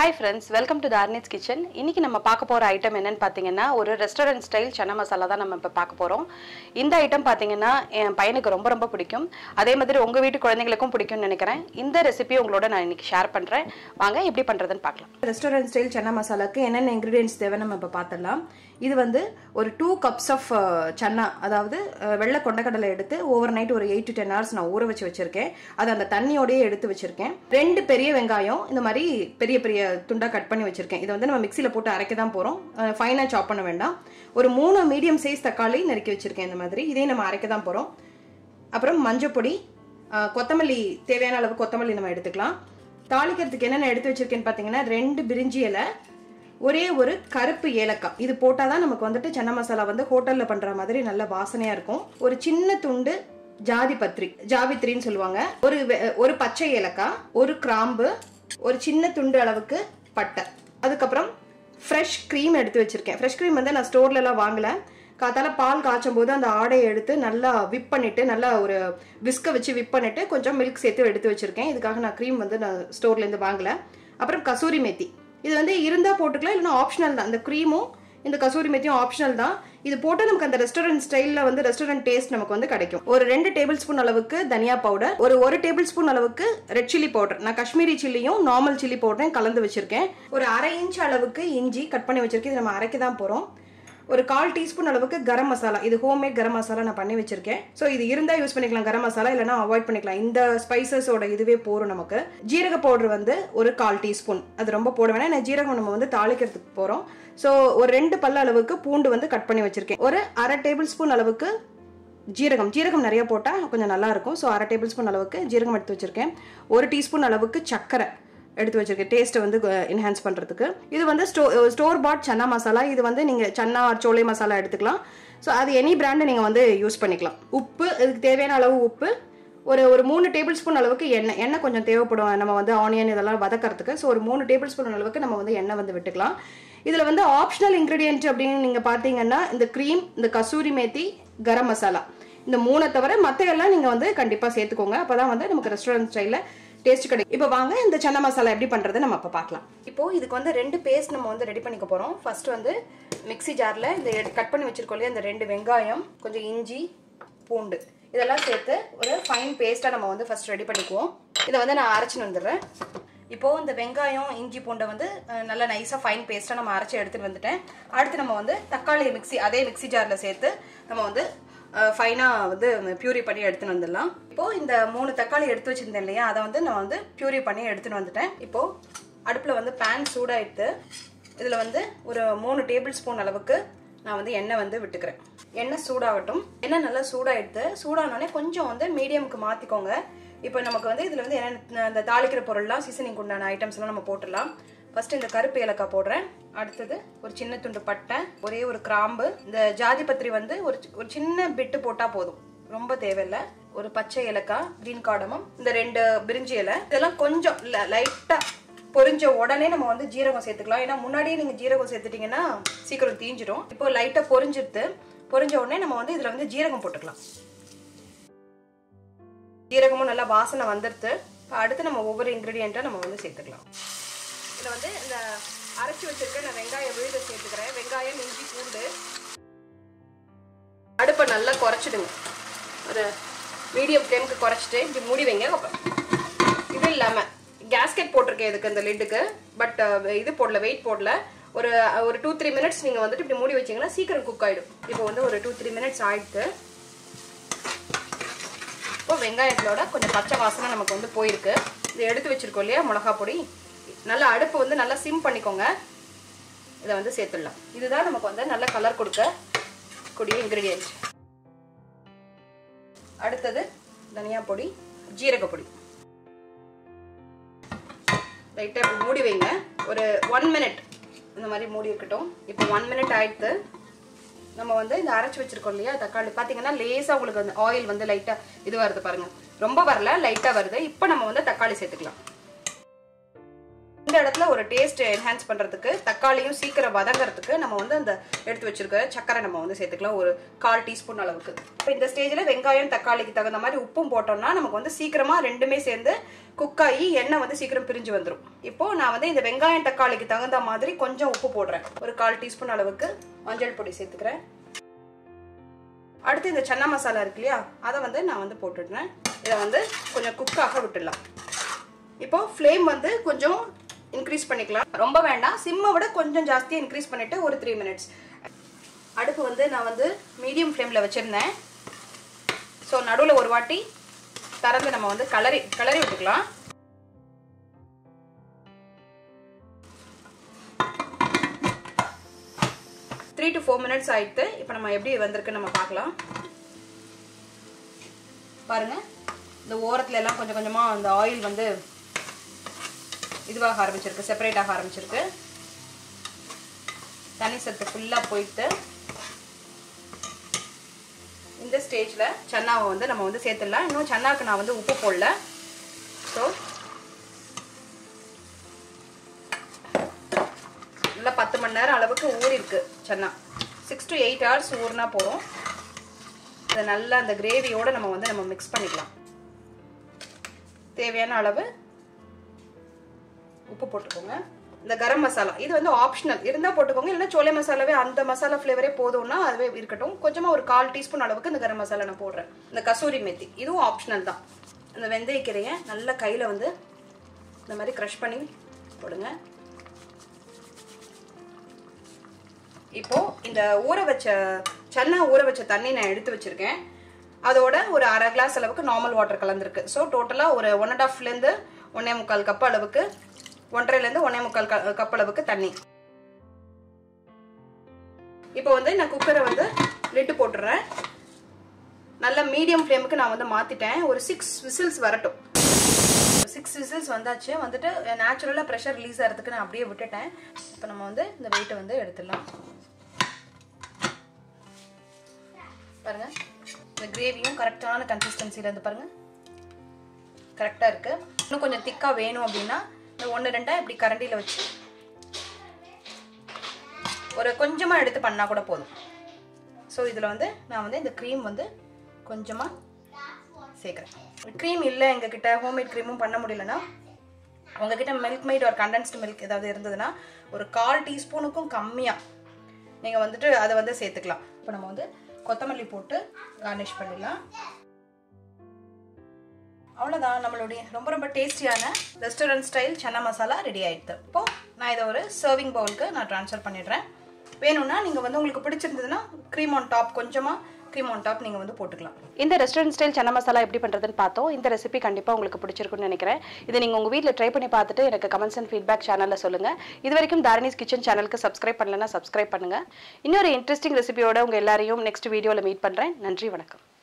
hi friends welcome to Dharani's kitchen இன்னைக்கு நம்ம பார்க்க போகிற ஐட்டம் என்னன்னு பார்த்தீங்கன்னா ஒரு ரெஸ்டாரண்ட் ஸ்டைல் சன்னா மசாலா தான் நம்ம இப்போ பார்க்க போகிறோம் இந்த ஐட்டம் பார்த்தீங்கன்னா என் பையனுக்கு ரொம்ப ரொம்ப பிடிக்கும் அதே மாதிரி உங்கள் வீட்டு குழந்தைங்களுக்கும் பிடிக்கும்னு நினைக்கிறேன் இந்த ரெசிபி உங்களோட நான் இன்னைக்கு ஷேர் பண்ணுறேன் வாங்க எப்படி பண்ணுறதுன்னு பார்க்கலாம் ரெஸ்டாரண்ட் ஸ்டைல் சன்னா மசாலாக்கு என்னென்ன இன்க்ரீடியன்ஸ் தேவை நம்ம இப்போ பார்த்துடலாம் இது வந்து ஒரு டூ கப்ஸ் ஆஃப் சன்னா அதாவது அஹ், வெள்ளை கொண்டக்கடலை எடுத்து ஓவர் நைட் ஒரு எயிட் டு டென் ஹவர்ஸ் நான் ஊற வச்சு வச்சிருக்கேன் அது அந்த தண்ணியோடயே எடுத்து வச்சிருக்கேன் ரெண்டு பெரிய வெங்காயம் இந்த மாதிரி பெரிய பெரிய துண்டா கட் பண்ணி வச்சிருக்கேன் இதை வந்து நம்ம மிக்சியில் போட்டு அரைக்க தான் போகிறோம் ஃபைனாக சாப் பண்ண வேண்டாம் ஒரு மூணு மீடியம் சைஸ் தக்காளி நறுக்கி வச்சிருக்கேன் இந்த மாதிரி இதையும் நம்ம அரைக்க தான் போகிறோம் அப்புறம் மஞ்சப்பொடி அஹ், கொத்தமல்லி தேவையான அளவு கொத்தமல்லி நம்ம எடுத்துக்கலாம் தாளிக்கிறதுக்கு என்னென்ன எடுத்து வச்சிருக்கேன்னு பார்த்தீங்கன்னா ரெண்டு பிரிஞ்சி இலை ஒரே ஒரு கருப்பு ஏலக்காய் இது போட்டால் தான் நமக்கு வந்துட்டு சன்னா மசாலா வந்து ஹோட்டலில் பண்ணுற மாதிரி நல்ல வாசனையாக இருக்கும் ஒரு சின்ன துண்டு ஜாதி பத்ரி ஜாவித்ரின்னு சொல்லுவாங்க ஒரு வெ- ஒரு பச்சை ஏலக்காய் ஒரு கிராம்பு ஒரு சின்ன துண்டு அளவுக்கு பட்டை அதுக்கப்புறம் ஃப்ரெஷ் க்ரீம் எடுத்து வச்சிருக்கேன் ஃப்ரெஷ் க்ரீம் வந்து நான் ஸ்டோர்லலாம் வாங்கல காத்தால பால் காய்ச்சும் போது அந்த ஆடையை எடுத்து நல்லா விப் பண்ணிட்டு நல்லா ஒரு விஸ்கை வச்சு விப் பண்ணிட்டு கொஞ்சம் மில்க் சேர்த்து எடுத்து வச்சிருக்கேன் இதுக்காக நான் க்ரீம் வந்து நான் ஸ்டோர்ல இருந்து வாங்கல அப்புறம் கசூரி மேத்தி இது வந்து இருந்தா போட்டுக்கலாம் இல்லைன்னா ஆப்ஷனல் தான் இந்த க்ரீமும் இந்த கசூரி மெத்தியும் ஆப்ஷனல் தான் இது போட்டு நமக்கு அந்த ரெஸ்டாரண்ட் ஸ்டைலில் வந்து ரெஸ்டாரண்ட் டேஸ்ட் நமக்கு வந்து கிடைக்கும் ஒரு ரெண்டு டேபிள் ஸ்பூன் அளவுக்கு தனியா பவுடர் ஒரு ஒரு டேபிள் ஸ்பூன் அளவுக்கு ரெட் சில்லி பவுடர் நான் காஷ்மீரி சில்லியும் நார்மல் சில்லி பவுடரையும் கலந்து வச்சிருக்கேன் ஒரு அரை இன்ச் அளவுக்கு இஞ்சி கட் பண்ணி வச்சிருக்கேன் இது நம்ம அரைக்க தான் போகிறோம் ஒரு கால் டீஸ்பூன் அளவுக்கு கரம் மசாலா இது ஹோம்மேட் கரம் மசாலா நான் பண்ணி வச்சிருக்கேன் ஸோ இது இருந்தால் யூஸ் பண்ணிக்கலாம் கரம் மசாலா இல்லைனா அவாய்ட் பண்ணிக்கலாம் இந்த ஸ்பைசஸோட இதுவே போரும் நமக்கு ஜீரக பவுடர் வந்து ஒரு கால் டீஸ்பூன் அது ரொம்ப போட வேணாம் ஏன்னா ஜீரகம் நம்ம வந்து தாளிக்கிறதுக்கு போகிறோம் ஸோ ஒரு ரெண்டு பல்ல அளவுக்கு பூண்டு வந்து கட் பண்ணி வச்சிருக்கேன் ஒரு அரை டேபிள் ஸ்பூன் அளவுக்கு ஜீரகம் ஜீரகம் நிறைய போட்டால் கொஞ்சம் நல்லா இருக்கும் ஸோ அரை டேபிள் ஸ்பூன் அளவுக்கு ஜீரகம் எடுத்து வச்சிருக்கேன் ஒரு டீஸ்பூன் அளவுக்கு சர்க்கரை எடுத்து வச்சிருக்கேன் டேஸ்ட்டை வந்து என்ஹான்ஸ் பண்ணுறதுக்கு இது வந்து ஸ்டோ ஸ்டோர் பாட் சன்னா மசாலா இது வந்து நீங்கள் சன்னா or சோலை மசாலா எடுத்துக்கலாம் ஸோ அது எனி பிராண்டு நீங்கள் வந்து யூஸ் பண்ணிக்கலாம் உப்பு இதுக்கு தேவையான அளவு உப்பு ஒரு ஒரு மூணு டேபிள் ஸ்பூன் அளவுக்கு எண்ணெய் எண்ணெய் கொஞ்சம் தேவைப்படும் நம்ம வந்து ஆனியன் இதெல்லாம் வதக்கறதுக்கு ஸோ ஒரு மூணு டேபிள் ஸ்பூன் அளவுக்கு நம்ம வந்து எண்ணெய் வந்து விட்டுக்கலாம் இதில் வந்து ஆப்ஷனல் இன்க்ரீடியன்ட் அப்படின்னு நீங்கள் பார்த்தீங்கன்னா இந்த க்ரீம் இந்த கசூரி மேத்தி கரம் மசாலா இந்த மூணை தவிர மற்ற எல்லாம் நீங்கள் வந்து கண்டிப்பாக சேர்த்துக்கோங்க அப்போ தான் வந்து நமக்கு ரெஸ்டாரண்ட் ஸ்டைலில் டேஸ்ட் கிடைக்கும் இப்போ வாங்க இந்த சன்னா மசாலா எப்படி பண்ணுறது நம்ம இப்போ பார்க்கலாம் இப்போ இதுக்கு வந்து ரெண்டு பேஸ்ட் நம்ம வந்து ரெடி பண்ணிக்க போகிறோம் ஃபர்ஸ்ட் வந்து மிக்ஸி ஜாரில் இந்த கட் பண்ணி வச்சிருக்கோம் இல்லையா இந்த ரெண்டு வெங்காயம் கொஞ்சம் இஞ்சி பூண்டு இதெல்லாம் சேர்த்து ஒரு ஃபைன் பேஸ்ட்டாக நம்ம வந்து ஃபர்ஸ்ட் ரெடி பண்ணிக்குவோம் இதை வந்து நான் அரைச்சின்னு வந்துடுறேன் இப்போ இந்த வெங்காயம் இஞ்சி பூண்டை வந்து அஹ், நல்லா நைஸாக ஃபைன் பேஸ்ட்டாக நம்ம அரைச்சி எடுத்துட்டு வந்துட்டேன் அடுத்து நம்ம வந்து தக்காளி மிக்ஸி அதே மிக்ஸி ஜாரில் சேர்த்து நம்ம வந்து ஃபைனாக வந்து பியூரி பண்ணி எடுத்துன்னு வந்துடலாம் இப்போ இந்த மூணு தக்காளி எடுத்து வச்சிருந்தேன் இல்லையா அதை வந்து நான் வந்து பியூரி பண்ணி எடுத்துன்னு வந்துட்டேன் இப்போ அடுப்பில் வந்து பேன் சூடாயிடுத்து இதில் வந்து ஒரு மூணு டேபிள் ஸ்பூன் அளவுக்கு நான் வந்து எண்ணெய் வந்து விட்டுக்கிறேன் எண்ணெய் சூடாகட்டும் எண்ணெய் நல்லா சூடாயிடுத்து சூடானோடனே கொஞ்சம் வந்து மீடியமுக்கு மாற்றிக்கோங்க இப்போ நமக்கு வந்து இதில் வந்து என்ன அந்த தாளிக்கிற பொருள்லாம் சீசனிங் உண்டான ஐட்டம்ஸ்லாம் நம்ம போட்டுடலாம் ஃபர்ஸ்ட் இந்த கருப்பு ஏலக்காய் போடுறேன் அடுத்தது ஒரு சின்ன துண்டு பட்டை ஒரே ஒரு கிராம்பு இந்த ஜாதி பத்திரி வந்து ஒரு சி- ஒரு சின்ன பிட்டு போட்டால் போதும் ரொம்ப தேவையில்லை ஒரு பச்சை ஏலக்காய் கிரீன் காடமும் இந்த ரெண்டு பிரிஞ்சி இலை இதெல்லாம் கொஞ்சம் லைட்டாக பொரிஞ்ச உடனே நம்ம வந்து ஜீரகம் சேர்த்துக்கலாம் ஏன்னா முன்னாடியே நீங்கள் ஜீரகம் சேர்த்துட்டீங்கன்னா சீக்கிரம் தீஞ்சிடும் இப்போ லைட்டாக பொரிஞ்சிடுது பொரிஞ்ச உடனே நம்ம வந்து இதில் வந்து ஜீரகம் போட்டுக்கலாம் ஜீரகமும் நல்லா வாசனை வந்துடுது இப்போ அடுத்து நம்ம ஒவ்வொரு இன்க்ரீடியண்ட்டாக நம்ம வந்து சேர்த்துக்கலாம் இதில் வந்து இந்த அரைச்சி வச்சிருக்க நான் வெங்காயம் விழுத சேர்த்துக்கிறேன் வெங்காயம் இஞ்சி பூண்டு அடுப்பை நல்லா குறைச்சிடுங்க ஒரு மீடியம் ஃப்ளேமுக்கு குறைச்சிட்டு இப்படி மூடி வைங்க அப்புறம் இது இல்லாமல் கேஸ்கெட் போட்டிருக்கேன் இதுக்கு இந்த லிட்டுக்கு பட் இது போடல வெயிட் போடல ஒரு ஒரு டூ த்ரீ மினிட்ஸ் நீங்கள் வந்துட்டு இப்படி மூடி வச்சீங்கன்னா சீக்கிரம் குக் ஆகிடும் இப்போ வந்து ஒரு டூ த்ரீ மினிட்ஸ் ஆயிடுத்து இப்போ வெங்காயத்தோட கொஞ்சம் பச்சை வாசனை நமக்கு வந்து போயிருக்கு இதை எடுத்து வச்சிருக்கோம் இல்லையா மிளகா பொடி நல்லா அடுப்பு வந்து நல்லா சிம் பண்ணிக்கோங்க இதை வந்து சேர்த்துடலாம் இதுதான் நமக்கு வந்து நல்ல கலர் கொடுக்க கூடிய இன்க்ரீடியன்ட் அடுத்தது தனியா பொடி ஜீரக பொடி லைட்டாக இப்படி மூடி வைங்க ஒரு ஒன் மினிட் இந்த மாதிரி மூடி இருக்கட்டும் இப்போ ஒன் மினிட் ஆயிடுத்து நம்ம வந்து இந்த அரைச்சி வச்சிருக்கோம் இல்லையா தக்காளி பார்த்தீங்கன்னா லேசாக உங்களுக்கு அந்த ஆயில் வந்து லைட்டாக இது வருது பாருங்க ரொம்ப வரல லைட்டாக வருது இப்போ நம்ம வந்து தக்காளி சேர்த்துக்கலாம் இந்த இடத்துல ஒரு டேஸ்ட் என்ஹான்ஸ் பண்றதுக்கு தக்காளியும் சீக்கிரம் வதங்கறதுக்கு நம்ம வந்து அந்த எடுத்து வச்சிருக்க சக்கரை நம்ம வந்து சேர்த்துக்கலாம் ஒரு கால் டீஸ்பூன் அளவுக்கு இப்போ இந்த ஸ்டேஜில் வெங்காயம் தக்காளிக்கு தகுந்த மாதிரி உப்பும் போட்டோம்னா நமக்கு வந்து சீக்கிரமா ரெண்டுமே சேர்ந்து குக் ஆகி எண்ணெய் வந்து சீக்கிரம் பிரிஞ்சு வந்துடும் இப்போ நான் வந்து இந்த வெங்காயம் தக்காளிக்கு தகுந்த மாதிரி கொஞ்சம் உப்பு போடுறேன் ஒரு கால் டீஸ்பூன் அளவுக்கு மஞ்சள் பொடி சேர்த்துக்கிறேன் அடுத்து இந்த சன்னா மசாலா இருக்கு இல்லையா அதை வந்து நான் வந்து போட்டுடுறேன் இதை வந்து கொஞ்சம் குக்காக விட்டுடலாம் இப்போ ஃப்ளேம் வந்து கொஞ்சம் இன்க்ரீஸ் பண்ணிக்கலாம் ரொம்ப வேண்டாம் சிம்மை விட கொஞ்சம் ஜாஸ்தியாக இன்க்ரீஸ் பண்ணிட்டு ஒரு த்ரீ மினிட்ஸ் அடுப்பு வந்து நான் வந்து மீடியம் ஃப்ளேமில் வச்சுருந்தேன் ஸோ நடுவில் ஒரு வாட்டி திறந்து நம்ம வந்து கலரி கிளறி விட்டுக்கலாம் த்ரீ டு ஃபோர் மினிட்ஸ் ஆயிடுத்து இப்போ நம்ம எப்படி வந்திருக்கு நம்ம பார்க்கலாம் பாருங்க இந்த ஓரத்துல எல்லாம் கொஞ்சம் கொஞ்சமாக அந்த ஆயில் வந்து இதுவாக ஆரம்பிச்சிருக்கு செப்பரேட் ஆக ஆரம்பிச்சிருக்கு தனி சத்து ஃபுல்லாக போயிட்டு இந்த ஸ்டேஜில் சன்னாவை வந்து நம்ம வந்து சேர்த்துடலாம் இன்னும் சன்னாவுக்கு நான் வந்து உப்பு போடல ஸோ நல்லா பத்து மணி நேரம் அளவுக்கு ஊறிருக்கு chana six to eight hours ஊறினா போதும் அதை நல்லா அந்த கிரேவியோட நம்ம வந்து நம்ம மிக்ஸ் பண்ணிக்கலாம் தேவையான அளவு உப்பு போட்டுக்கோங்க இந்த கரம் மசாலா இது வந்து ஆப்ஷனல் இருந்தால் போட்டுக்கோங்க இல்லைன்னா சோலை மசாலாவே அந்த மசாலா ஃப்ளேவரே போதும்னா அதுவே இருக்கட்டும் கொஞ்சமாக ஒரு கால் டீஸ்பூன் அளவுக்கு இந்த கரம் மசாலா நான் போடுறேன் இந்த கசூரி மெத்தி இதுவும் ஆப்ஷனல் தான் இந்த வெந்தயக்கீரையை நல்லா கையில் வந்து இந்த மாதிரி க்ரஷ் பண்ணி போடுங்க இப்போ இந்த ஊற வச்ச சன்னா ஊற வச்ச தண்ணி நான் எடுத்து வச்சிருக்கேன் அதோட ஒரு அரை கிளாஸ் அளவுக்கு நார்மல் வாட்டர் கலந்துருக்கு ஸோ டோட்டலாக ஒரு ஒன் அண்ட் ஹாஃப்லேருந்து ஒன்னே முக்கால் கப் அளவுக்கு ஒன்றரைலேருந்து ஒன்னே முக்கால் கப் அளவுக்கு தண்ணி இப்போ வந்து நான் குக்கரை வந்து லிட்டு போட்டுடுறேன் நல்ல மீடியம் ஃப்ளேமுக்கு நான் வந்து மாற்றிட்டேன் ஒரு சிக்ஸ் விசில்ஸ் வரட்டும் சிக்ஸ் விசில்ஸ் வந்தாச்சு வந்துட்டு நேச்சுரலாக ப்ரெஷர் ரிலீஸ் ஆகிறதுக்கு நான் அப்படியே விட்டுட்டேன் இப்போ நம்ம வந்து இந்த வெயிட்டை வந்து எடுத்துடலாம் பாருங்க இந்த கிரேவியும் கரெக்டான கன்சிஸ்டன்சியில் இருந்து பாருங்க கரெக்டாக இருக்கு இன்னும் கொஞ்சம் திக்காக வேணும் அப்படின்னா இந்த ஒன்று ரெண்டாக இப்படி கரண்டியில் வச்சு ஒரு கொஞ்சமாக எடுத்து பண்ணால் கூட போதும் ஸோ இதில் வந்து நான் வந்து இந்த க்ரீம் வந்து கொஞ்சமாக சேர்க்குறேன் க்ரீம் இல்லை எங்ககிட்ட ஹோம்மேட் க்ரீமும் பண்ண முடியலன்னா உங்ககிட்ட மில்க் மேட் ஒரு கண்டென்ஸ்டு மில்க் ஏதாவது இருந்ததுன்னா ஒரு கால் டீஸ்பூனுக்கும் கம்மியாக நீங்கள் வந்துட்டு அதை வந்து சேர்த்துக்கலாம் இப்போ நம்ம வந்து கொத்தமல்லி போட்டு கார்னிஷ் பண்ணிடலாம் அவ்வளோதான் நம்மளுடைய ரொம்ப ரொம்ப டேஸ்டியான restaurant style chana masala ready ஆயிடுது இப்போது நான் இதை ஒரு சர்விங் பவுலுக்கு நான் ட்ரான்ஸ்ஃபர் பண்ணிடுறேன் வேணும்னா நீங்கள் வந்து உங்களுக்கு பிடிச்சிருந்ததுன்னா க்ரீம் ஆன் டாப் கொஞ்சமாக க்ரீம் ஆன் டாப் நீங்கள் வந்து போட்டுக்கலாம் இந்த ரெஸ்டாரண்ட் ஸ்டைல் சன்னா மசாலா எப்படி பண்ணுறதுன்னு பார்த்தோம் இந்த ரெசிபி கண்டிப்பாக உங்களுக்கு பிடிச்சிருக்குன்னு நினைக்கிறேன் இதை நீங்கள் உங்கள் வீட்டில் ட்ரை பண்ணி பார்த்துட்டு எனக்கு கமெண்ட்ஸ் அண்ட் ஃபீட்பேக் சேனலில் சொல்லுங்கள் இது வரைக்கும் தாரணிஸ் கிச்சன் சேனலுக்கு சப்ஸ்கிரைப் பண்ணலன்னா சப்ஸ்கிரைப் பண்ணுங்கள் இன்னொரு இன்ட்ரெஸ்டிங் ரெசிபியோட உங்கள் எல்லாரையும் நெக்ஸ்ட் வீடியோவில் மீட் பண்ணுறேன் நன்றி வணக்கம்